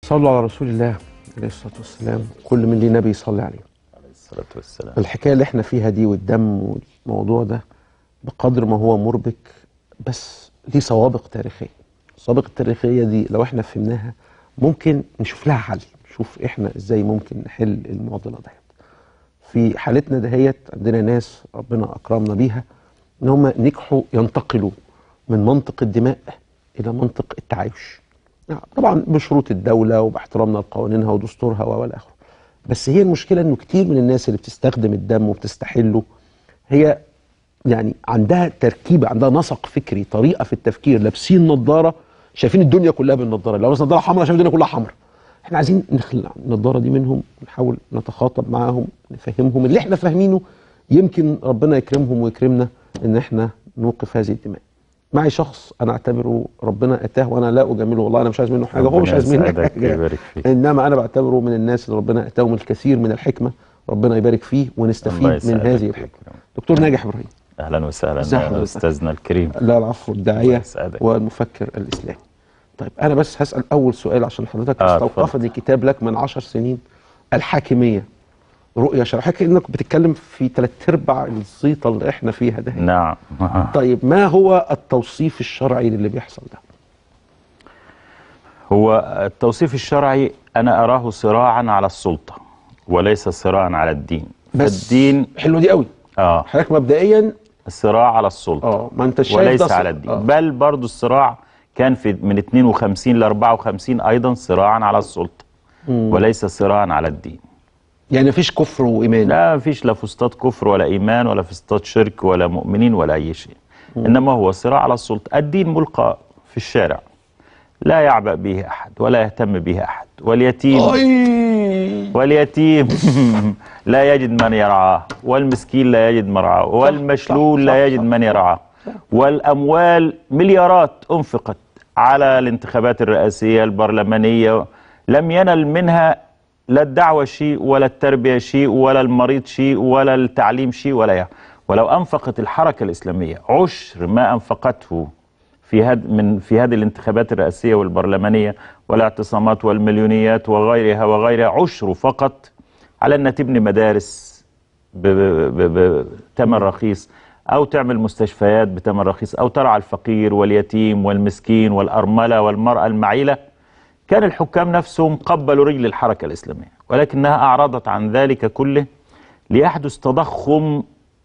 صلوا على رسول الله عليه الصلاة والسلام كل من ليه نبي يصلي عليه عليه الصلاة والسلام الحكاية اللي احنا فيها دي والدم والموضوع ده بقدر ما هو مربك بس دي سوابق تاريخية السوابق التاريخية دي لو احنا فهمناها ممكن نشوف لها حل نشوف احنا ازاي ممكن نحل المعضلة ديت في حالتنا دهيت عندنا ناس ربنا اكرمنا بيها ان هم نجحوا ينتقلوا من منطق الدماء الى منطق التعايش يعني طبعا بشروط الدولة وباحترامنا لقوانينها ودستورها والى اخره بس هي المشكلة انه كتير من الناس اللي بتستخدم الدم وبتستحله هي يعني عندها تركيبة عندها نسق فكري طريقة في التفكير لابسين نظارة شايفين الدنيا كلها بالنظارة لو لابس نظارة حمراء شايف الدنيا كلها حمراء احنا عايزين نخلع النظارة دي منهم نحاول نتخاطب معاهم نفهمهم اللي احنا فاهمينه يمكن ربنا يكرمهم ويكرمنا ان احنا نوقف هذه الدماء معي شخص انا اعتبره ربنا اتاه وانا لا اجامله والله انا مش عايز منه حاجه هو مش ربنا عايز مني يسعدك حاجه ويبارك فيك. انما انا بعتبره من الناس اللي ربنا اتاهم الكثير من الحكمه ربنا يبارك فيه الله ونستفيد من يسعدك هذه ويكرمك. الحكمه دكتور ناجح ابراهيم اهلا وسهلا ازي حضرتك؟ استاذنا الكريم لا العفو الله الداعيه يسعدك. والمفكر الاسلامي طيب انا بس هسال اول سؤال عشان حضرتك آه، استوقفني كتاب لك من عشر سنين الحاكميه رؤيه شرعيه كانك بتتكلم في ثلاث ارباع الزيطه اللي احنا فيها ده نعم طيب ما هو التوصيف الشرعي للي بيحصل ده هو التوصيف الشرعي انا اراه صراعا على السلطه وليس صراعا على الدين بس فالدين حلوه دي قوي اه حضرتك مبدئيا الصراع على السلطه اه ما انت شايف وليس ده على ص- الدين آه. بل برضو الصراع كان في من 52 ل 54 ايضا صراعا على السلطه وليس صراعا على الدين يعني مفيش كفر وايمان لا مفيش لا فسطاط كفر ولا ايمان ولا فسطاط شرك ولا مؤمنين ولا اي شيء انما هو صراع على السلطه الدين ملقى في الشارع لا يعبأ به احد ولا يهتم به احد واليتيم أي. واليتيم لا يجد من يرعاه والمسكين لا يجد مرعاه والمشلول صح، لا صح، يجد صح. من يرعاه والأموال مليارات أنفقت على الانتخابات الرئاسية البرلمانية لم ينل منها لا الدعوة شيء ولا التربية شيء ولا المريض شيء ولا التعليم شيء ولا يعني. ولو أنفقت الحركة الإسلامية عشر ما أنفقته في هد من في هذه الانتخابات الرئاسيه والبرلمانيه والاعتصامات والمليونيات وغيرها وغيرها عشر فقط على انها تبني مدارس ب- ب- ب- بثمن رخيص او تعمل مستشفيات بثمن رخيص او ترعى الفقير واليتيم والمسكين والارمله والمراه المعيله كان الحكام نفسهم قبلوا رجل الحركه الاسلاميه ولكنها اعرضت عن ذلك كله ليحدث تضخم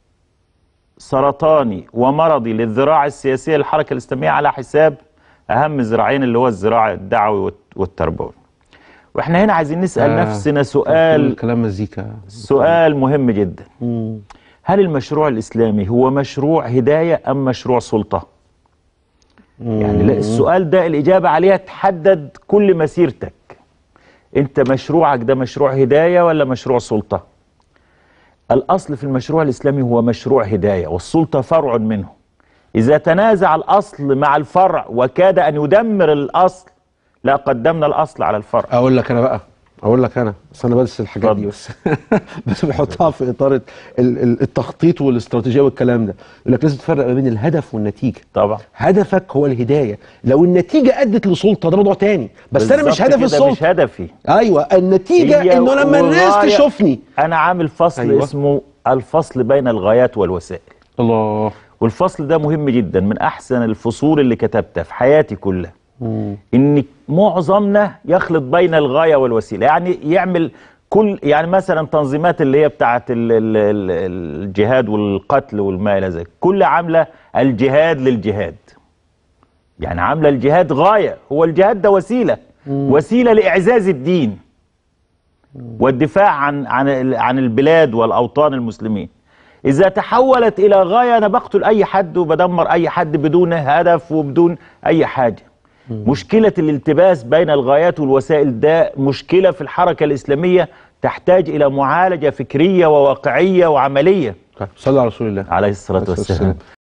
سرطاني ومرضي للذراع السياسيه للحركه الاسلاميه على حساب اهم ذراعين اللي هو الذراع الدعوي والت- والتربوي. واحنا هنا عايزين نسال آه. نفسنا سؤال كلام مزيكا سؤال مهم جدا. مم. هل المشروع الاسلامي هو مشروع هدايه ام مشروع سلطه؟ يعني لا السؤال ده الاجابه عليها تحدد كل مسيرتك. انت مشروعك ده مشروع هدايه ولا مشروع سلطه؟ الأصل في المشروع الإسلامي هو مشروع هداية والسلطة فرع منه إذا تنازع الأصل مع الفرع وكاد أن يدمر الأصل لا قدمنا الأصل على الفرع اقول لك انا بقى اقول لك انا بس انا بدرس الحاجات دي اتفضل. بس بس بحطها في اطار ال- ال- التخطيط والاستراتيجيه والكلام ده يقول لك لازم تفرق ما بين الهدف والنتيجه طبعا هدفك هو الهدايه لو النتيجه ادت لسلطه ده موضوع تاني بس انا مش بالظبط هدف كده السلطه مش هدفي ايوه النتيجه هي انه لما الناس وغاية- تشوفني أنا عامل فصل أيوة. أيوة. اسمه الفصل بين الغايات والوسائل الله والفصل ده مهم جدا من أحسن الفصول اللي كتبتها في حياتي كلها ان معظمنا يخلط بين الغايه والوسيله يعني يعمل كل يعني مثلا تنظيمات اللي هي بتاعت ال- ال- ال- الجهاد والقتل والما الى ذلك كل عامله الجهاد للجهاد يعني عامله الجهاد غايه هو الجهاد ده وسيله وسيله لاعزاز الدين والدفاع عن عن ال- عن البلاد والاوطان المسلمين اذا تحولت الى غايه انا بقتل اي حد وبدمر اي حد بدون هدف وبدون اي حاجه مشكله الالتباس بين الغايات والوسائل ده مشكله في الحركه الاسلاميه تحتاج الى معالجه فكريه وواقعيه وعمليه طيب صلى على رسول الله عليه الصلاه عليه الصلاة والسلام والسلام.